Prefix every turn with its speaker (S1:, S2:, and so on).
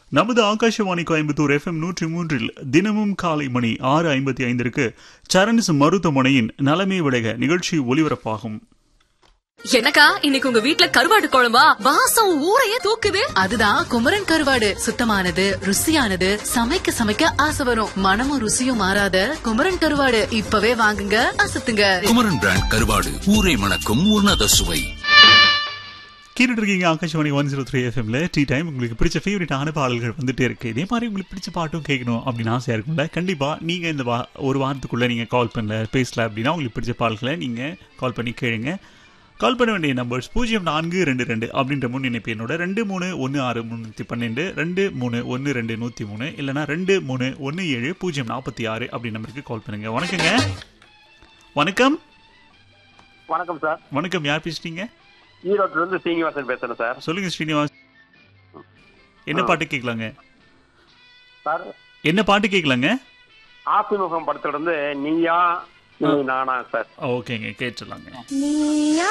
S1: நமது ஆகாஷவாணி கோயம்புத்தூர் எஃப்எம் நூற்றி மூன்றில் தினமும் காலை மணி ஆறு ஐம்பத்தி ஐந்திற்கு சரண்ஸ் மருத்துவமனையின் நலமே விலக நிகழ்ச்சி ஒலிபரப்பாகும்
S2: எனக்கா இன்னைக்கு உங்க வீட்ல கருவாடு குழம்பா வாசம் ஊரையே தூக்குது
S3: அதுதான் குமரன் கருவாடு சுத்தமானது ருசியானது சமைக்க சமைக்க ஆசை வரும் மனமும் ருசியும் மாறாத குமரன் கருவாடு இப்பவே வாங்குங்க அசத்துங்க
S4: குமரன் பிராண்ட் கருவாடு ஊரை மணக்கும் உன்னத சுவை
S1: கேட்டுட்டு இருக்கீங்க ஆகாஷவாணி ஒன் ஜீரோ த்ரீ எஃப்எம்ல டீ டைம் உங்களுக்கு பிடிச்ச ஃபேவரட்டான பாடல்கள் வந்துட்டே இருக்கு இதே மாதிரி உங்களுக்கு பிடிச்ச பாட்டும் கேட்கணும் அப்படின்னு ஆசையா இருக்கும்ல கண்டிப்பா நீங்க இந்த வா ஒரு வாரத்துக்குள்ள நீங்க கால் பண்ணல பேசல அப்படின்னா உங்களுக்கு பிடிச்ச பாடல்களை நீங்க கால் பண்ணி கேளுங்க கால் பண்ண வேண்டிய நம்பர்ஸ் பூஜ்ஜியம் நான்கு ரெண்டு ரெண்டு அப்படின்ற முன் இணைப்பு என்னோட ரெண்டு மூணு ஒன்று ஆறு முந்நூற்றி பன்னெண்டு ரெண்டு மூணு ஒன்று ரெண்டு நூற்றி மூணு இல்லைனா ரெண்டு மூணு ஒன்று ஏழு பூஜ்ஜியம் நாற்பத்தி ஆறு அப்படி நம்பருக்கு கால் பண்ணுங்க வணக்கங்க வணக்கம்
S5: வணக்கம் சார்
S1: வணக்கம் யார் பேசுறீங்க
S5: ஈரோட்டுல இருந்து சீனிவாசன் பேசுறேன் சார்
S1: சொல்லுங்க ஸ்ரீனிவாஸ் என்ன பாட்டு கேட்கலாங்க
S5: சார்
S1: என்ன பாட்டு கேட்கலாங்க
S5: ஆசிமுகம் படத்துல இருந்து நீயா நீ நானா சார்
S1: ஓகேங்க கேட்டுடலாங்க